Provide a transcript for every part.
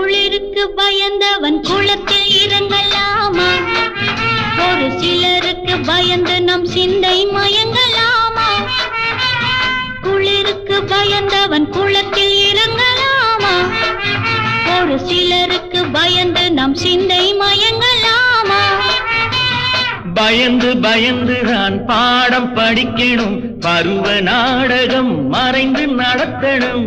குளிருக்கு பயந்தவன் குளத்தில் இறங்கலாமா ஒரு சிலருக்கு பயந்து நம் சிந்தை மயங்கலாமா குளிருக்கு பயந்தவன் குளத்தில் இறங்கலாமா ஒரு சிலருக்கு பயந்து நம் சிந்தை மயங்கலாமா பயந்து பயந்து நான் பாடம் படிக்கணும் பருவ நாடகம் மறைந்து நடத்தணும்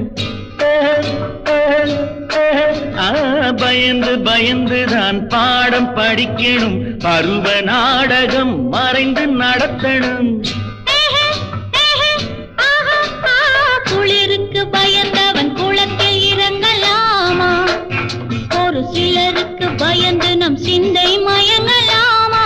ஆ, பயந்து பயந்து நான் பாடம் படிக்கணும் பருவ நாடகம் மறைந்து நடத்தணும் ஏஹே, ஏஹே, ஆஹா, ஆஹா. குளிருக்கு பயந்தவன் குளத்தில் இறங்கலாமா ஒரு சிலருக்கு பயந்து நம் சிந்தை மயங்கலாமா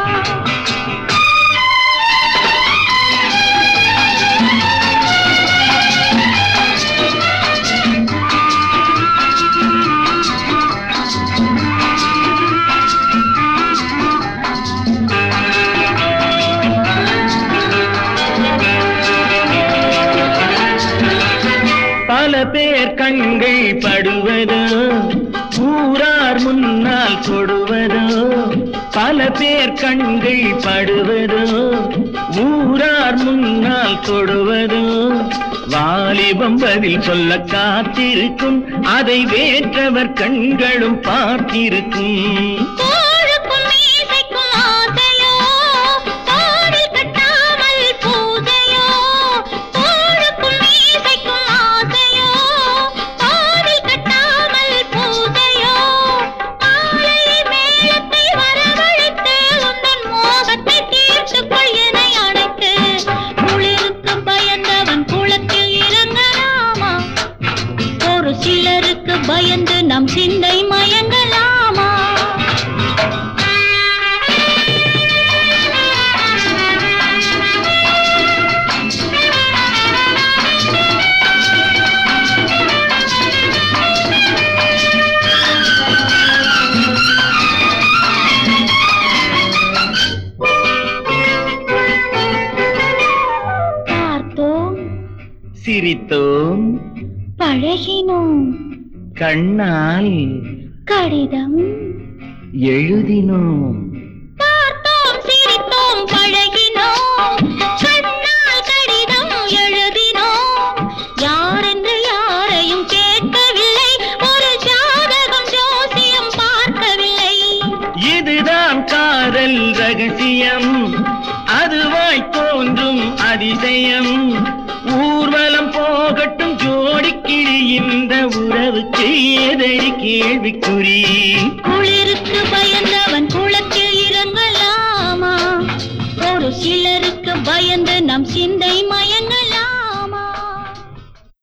பல பேர் கண்கள் படுவதோ ஊரார் முன்னால் தொடுவதோ பல பேர் கண்கள் படுவதோ ஊரார் முன்னால் தொடுவதோ வாலிபம் பதில் சொல்ல காத்திருக்கும் அதை வேற்றவர் கண்களும் பார்த்திருக்கும் கோழுக்கும் மீசைக்கும் ஆசையோ கோவில் கட்டாமல் பூஜையோ கோழுக்கும் மீசைக்கும் ஆசையோ கோவில் கட்டாமல் பூஜையோ மாலை மேளத்தை வரவழைத்து உந்தன் மோகத்தை தீர்த்துக் கொள் என அழைத்து குளிருக்கு பயந்தவன் குளத்தில் இறங்கலாமா ஒரு சிலருக்கு பயந்து நம் சிந்தை மயங்கலாமா பார்த்தோம் சிரித்தோம் பழகினோம் கண்ணால் கடிதம் எழுதினோம் பார்த்தோம் சிரித்தோம் பழகினோம் கண்ணால் கடிதம் எழுதினோம் யாரென்று யாரையும் கேட்கவில்லை ஒரு ஜாதகம் ஜோசியம் பார்க்கவில்லை இதுதான் காதல் ரகசியம் அதுவாய் தோன்றும் அதிசயம் ஊர்வலம் போகட்டும் ஜோடிக்கிளி இந்த உறவுக்கு ஏதடி கேள்விக்குறி குளிருக்கு பயந்தவன் குளத்தில் இறங்கலாமா ஒரு சிலருக்கு பயந்து நம் சிந்தை மயங்கலாமா